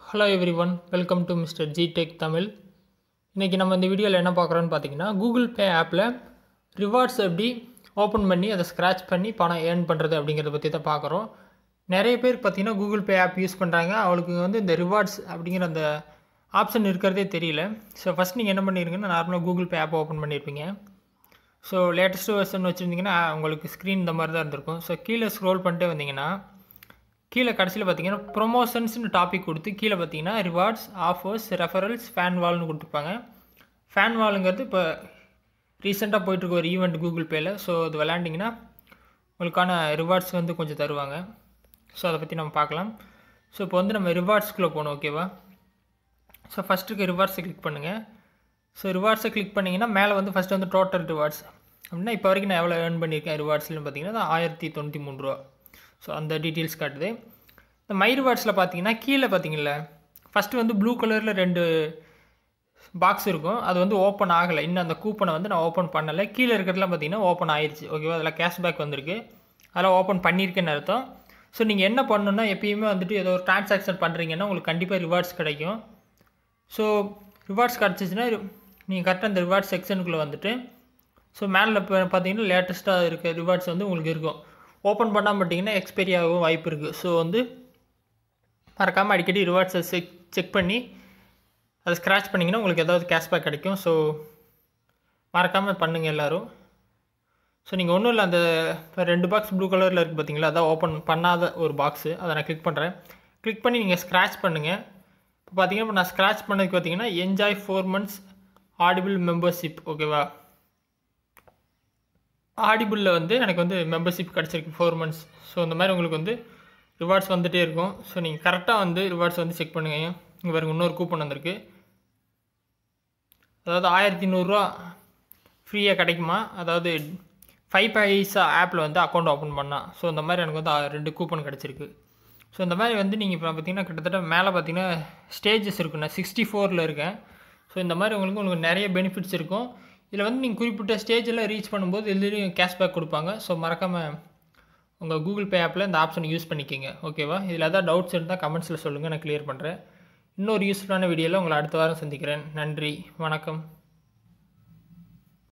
hello everyone welcome to mister G tech Tamil இன்றைக்கி நம்ம இந்த வீடியோவில் என்ன பார்க்குறோன்னு பார்த்தீங்கன்னா கூகுள் பே ஆப்பில் ரிவார்ட்ஸ் எப்படி ஓப்பன் பண்ணி அதை ஸ்க்ராட்ச் பண்ணி பணம் ஏர்ன் பண்ணுறது அப்படிங்கிறத பற்றி தான் பார்க்குறோம் நிறைய பேர் பார்த்தீங்கன்னா கூகுள் பே ஆப் யூஸ் பண்ணுறாங்க அவளுக்கு வந்து இந்த ரிவார்ட்ஸ் அப்படிங்கிற அந்த ஆப்ஷன் இருக்கிறதே தெரியல ஸோ ஃபஸ்ட் நீங்கள் என்ன பண்ணிருங்கன்னா நார்மலாக கூகுள் பே ஆப் ஓப்பன் பண்ணியிருப்பீங்க ஸோ லேட்டஸ்ட் வெர்ஷன் வச்சுருந்தீங்கன்னா உங்களுக்கு ஸ்க்ரீன் இந்த மாதிரி தான் இருந்திருக்கும் ஸோ கீழே ஸ்க்ரோல் பண்ணிட்டே வந்தீங்கன்னா கீழே கடைசியில் பார்த்தீங்கன்னா ப்ரொமோஷன்ஸ்னு டாபிக் கொடுத்து கீழே பார்த்தீங்கன்னா ரிவார்ட்ஸ் ஆஃபர்ஸ் ரெஃபரல்ஸ் ஃபேன் வால்னு கொடுத்துருப்பாங்க ஃபேன் வாலுங்கிறது இப்போ ரீசெண்டாக போயிட்டுருக்க ஒரு ஈவெண்ட் கூகுள் பேயில் ஸோ அது விளாண்டிங்கன்னா உங்களுக்கான ரிவார்ட்ஸ் வந்து கொஞ்சம் தருவாங்க ஸோ அதை பற்றி நம்ம பார்க்கலாம் ஸோ இப்போ வந்து நம்ம ரிவார்ட்ஸ்குள்ளே போகணும் ஓகேவா ஸோ ஃபஸ்ட்டுக்கு ரிவார்ட்ஸை கிளிக் பண்ணுங்கள் ஸோ ரிவார்ட்ஸை கிளிக் பண்ணிங்கன்னா மேலே வந்து ஃபஸ்ட்டு வந்து டோட்டல் ரிவார்ட்ஸ் அப்படின்னா இப்போ வரைக்கும் நான் எவ்வளோ ஏர்ன் பண்ணியிருக்கேன் ரிவார்ட்ஸ்னு பார்த்தீங்கன்னா ஆயிரத்தி தொண்ணூற்றி மூணு ரூபா ஸோ அந்த டீட்டெயில்ஸ் காட்டுது இந்த மை ரிவார்ட்ஸில் பார்த்தீங்கன்னா கீழே பார்த்தீங்களா ஃபஸ்ட்டு வந்து ப்ளூ கலரில் ரெண்டு பாக்ஸ் இருக்கும் அது வந்து ஓப்பன் ஆகலை இன்னும் அந்த கூப்பனை வந்து நான் ஓப்பன் பண்ணலை கீழே இருக்கிறதுலாம் பார்த்தீங்கன்னா ஓப்பன் ஆயிடுச்சு ஓகேவா அதில் கேஷ்பேக் வந்திருக்கு அதெல்லாம் ஓப்பன் பண்ணியிருக்கேன்னு அர்த்தம் ஸோ நீங்கள் என்ன பண்ணணுன்னா எப்பயுமே வந்துட்டு ஏதோ ஒரு ட்ரான்சாக்ஷன் பண்ணுறீங்கன்னா உங்களுக்கு கண்டிப்பாக ரிவார்ட்ஸ் கிடைக்கும் ஸோ ரிவார்ட்ஸ் கிடச்சிச்சின்னா நீங்கள் கரெக்டாக அந்த ரிவார்ட்ஸ் செக்ஷனுக்குள்ளே வந்துட்டு ஸோ மேலே இப்போ பார்த்தீங்கன்னா லேட்டஸ்ட்டாக இருக்க ரிவார்ட்ஸ் வந்து உங்களுக்கு இருக்கும் ஓப்பன் பண்ணாமல் பார்த்தீங்கன்னா எக்ஸ்பைரி ஆகவும் வாய்ப்பு இருக்குது ஸோ வந்து மறக்காமல் அடிக்கடி ரிவார்ட்ஸை செக் செக் பண்ணி அதை ஸ்க்ராட்ச் பண்ணிங்கன்னா உங்களுக்கு ஏதாவது கேஷ்பேக் கிடைக்கும் ஸோ மறக்காமல் பண்ணுங்கள் எல்லோரும் ஸோ நீங்கள் ஒன்றும் இல்லை அந்த இப்போ ரெண்டு பாக்ஸ் ப்ளூ கலரில் இருக்குது பார்த்தீங்களா அதான் ஓப்பன் பண்ணாத ஒரு பாக்ஸு அதை நான் கிளிக் பண்ணுறேன் கிளிக் பண்ணி நீங்கள் ஸ்க்ராட்ச் பண்ணுங்கள் இப்போ பார்த்தீங்கன்னா இப்போ நான் ஸ்க்ராட்ச் பண்ணதுக்கு பார்த்தீங்கன்னா enjoy four months Audible membership ஓகேவா ஆடிபிளில் வந்து எனக்கு வந்து மெம்பர்ஷிப் கிடச்சிருக்கு ஃபோர் மந்த்ஸ் ஸோ இந்த மாதிரி உங்களுக்கு வந்து ரிவார்ட்ஸ் வந்துகிட்டே இருக்கும் ஸோ நீங்கள் கரெக்டாக வந்து ரிவார்ட்ஸ் வந்து செக் பண்ணுங்கள் இங்கே பாருங்க இன்னொரு கூப்பன் வந்திருக்கு அதாவது ஆயிரத்தி நூறுரூவா ஃப்ரீயாக கிடைக்குமா அதாவது ஃபைவ் பைசா ஆப்பில் வந்து அக்கௌண்ட் ஓப்பன் பண்ணால் ஸோ இந்த மாதிரி எனக்கு வந்து ரெண்டு கூப்பன் கிடச்சிருக்கு ஸோ இந்த மாதிரி வந்து நீங்கள் இப்போ பார்த்தீங்கன்னா கிட்டத்தட்ட மேலே பார்த்தீங்கன்னா ஸ்டேஜஸ் இருக்கும் நான் சிக்ஸ்டி ஃபோரில் இருக்கேன் ஸோ இந்த மாதிரி உங்களுக்கு உங்களுக்கு நிறைய பெனிஃபிட்ஸ் இருக்கும் இதில் வந்து நீங்கள் குறிப்பிட்ட ஸ்டேஜில் ரீச் பண்ணும்போது இதுலேயும் கேஷ்பேக் கொடுப்பாங்க ஸோ மறக்காமல் உங்கள் கூகுள் பே ஆப்பில் இந்த ஆப்ஷன் யூஸ் பண்ணிக்கோங்க ஓகேவா இதில் எதாவது டவுட்ஸ் இருந்தால் கமெண்ட்ஸில் சொல்லுங்கள் நான் க்ளியர் பண்ணுறேன் இன்னொரு யூஸ்ஃபுல்லான வீடியோவில் உங்களை அடுத்த வாரம் சந்திக்கிறேன் நன்றி வணக்கம்